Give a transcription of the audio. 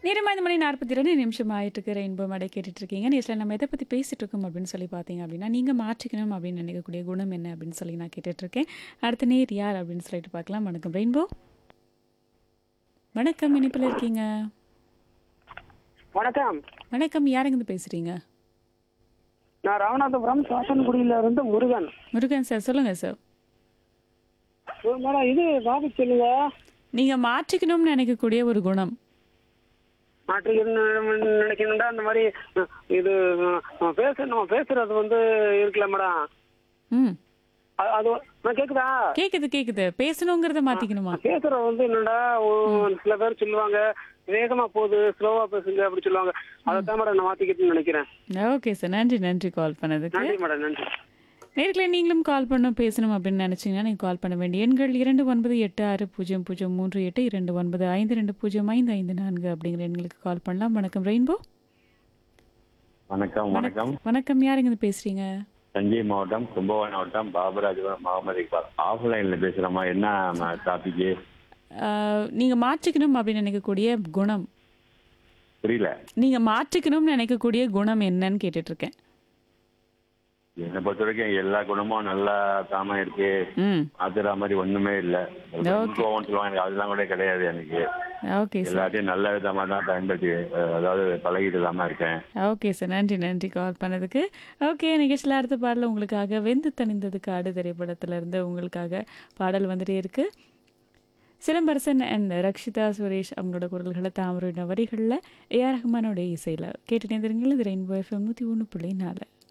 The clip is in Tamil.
நேரமா இந்த மணி நாற்பத்தி ரெண்டு நிமிஷம் ஆயிட்டு இருக்கு ரெயின்போ மடை கேட்டுட்டு இருக்கீங்க நேசில் நம்ம எதை பற்றி பேசிட்டு இருக்கோம் அப்படின்னு சொல்லி பார்த்தீங்க அப்படின்னா நீங்கள் மாற்றிக்கணும் அப்படின்னு நினைக்கக்கூடிய குணம் என்ன அப்படின்னு சொல்லி நான் கேட்டுட்டு இருக்கேன் அடுத்த நேர் யார் அப்படின்னு சொல்லிட்டு பார்க்கலாம் வணக்கம் ரெயின்போ வணக்கம் இனிப்பில் இருக்கீங்க வணக்கம் வணக்கம் யாருங்க பேசுறீங்க நான் ராமநாதபுரம் சாசன்குடியில இருந்து முருகன் முருகன் சார் சொல்லுங்க சார் ஒரு மேடம் இது பாபு சொல்லுங்க நீங்கள் மாற்றிக்கணும்னு நினைக்கக்கூடிய ஒரு குணம் மாற்றிக்கணும்னு நினைக்கணும்டா அந்த மாதிரி அஹ், இது அஹ், பேச நம்ம பேசுறது வந்து இருக்குல்ல மேடம் ம் அ- அது நான் கேக்குதா கேட்குது கேட்குது பேசணுங்கிறத மாற்றிக்கணுமா பேசுறது வந்து என்னடா ஒரு சில பேர் சொல்லுவாங்க வேகமா போகுது ஸ்லோவா பேசுங்க அப்படி சொல்லுவாங்க அதைத்தான் மேடம் நான் மாத்திக்கிட்டுன்னு நினைக்கிறேன் ஓகே சார் நன்றி நன்றி கால் பண்ணதுக்கு நன்றி மேடம் நன்றி நேர்களை நீங்களும் கால் பண்ண பேசணும் அப்படின்னு நினச்சிங்கன்னா நீங்கள் கால் பண்ண வேண்டிய எண்கள் இரண்டு ஒன்பது எட்டு ஆறு பூஜ்ஜியம் பூஜ்ஜியம் மூன்று எட்டு இரண்டு ஒன்பது ஐந்து ரெண்டு பூஜ்ஜியம் ஐந்து ஐந்து நான்கு அப்படிங்கிற எண்களுக்கு கால் பண்ணலாம் வணக்கம் ரெயின்போ வணக்கம் வணக்கம் வணக்கம் யாருங்க இது பேசுறீங்க தஞ்சை மாவட்டம் கும்பகோணம் மாவட்டம் பாபராஜபுரம் முகமது இக்பால் ஆஃப்லைன்ல பேசுறோமா என்ன டாபிக் நீங்கள் மாற்றிக்கணும் அப்படின்னு நினைக்கக்கூடிய குணம் புரியல நீங்கள் மாற்றிக்கணும்னு நினைக்கக்கூடிய குணம் என்னன்னு கேட்டுட்டு இருக்கேன் என்னை பொறுத்த வரைக்கும் எல்லா குணமும் நல்லா தாம இருக்கு ம் மாத்துற மாதிரி ஒண்ணுமே இல்ல கோவம் சொல்லுவாங்க எனக்கு அதெல்லாம் கூட கிடையாது எனக்கு ஓகே சார் எல்லாத்தையும் நல்ல விதமா தான் பயன்படுத்தி அஹ், அதாவது பழகிட்டு தான் இருக்கேன் ஓகே சார் நன்றி நன்றி கால் பண்ணதுக்கு ஓகே நிகழ்ச்சியில் அடுத்த பாடல் உங்களுக்காக வெந்து தணிந்தது காடு திரைப்படத்துல இருந்து உங்களுக்காக பாடல் வந்துட்டே இருக்கு சிலம்பரசன் அண்ட் ரக்ஷிதா சுரேஷ் அவங்களோட குரல்களை தாமரோட வரிகளில் ஏஆர் ரஹ்மானோட இசையில் கேட்டுட்டே இருந்தீங்க இது ரெயின்போ எஃப்எம் நூற்றி ஒன்று புள்ளி நாலு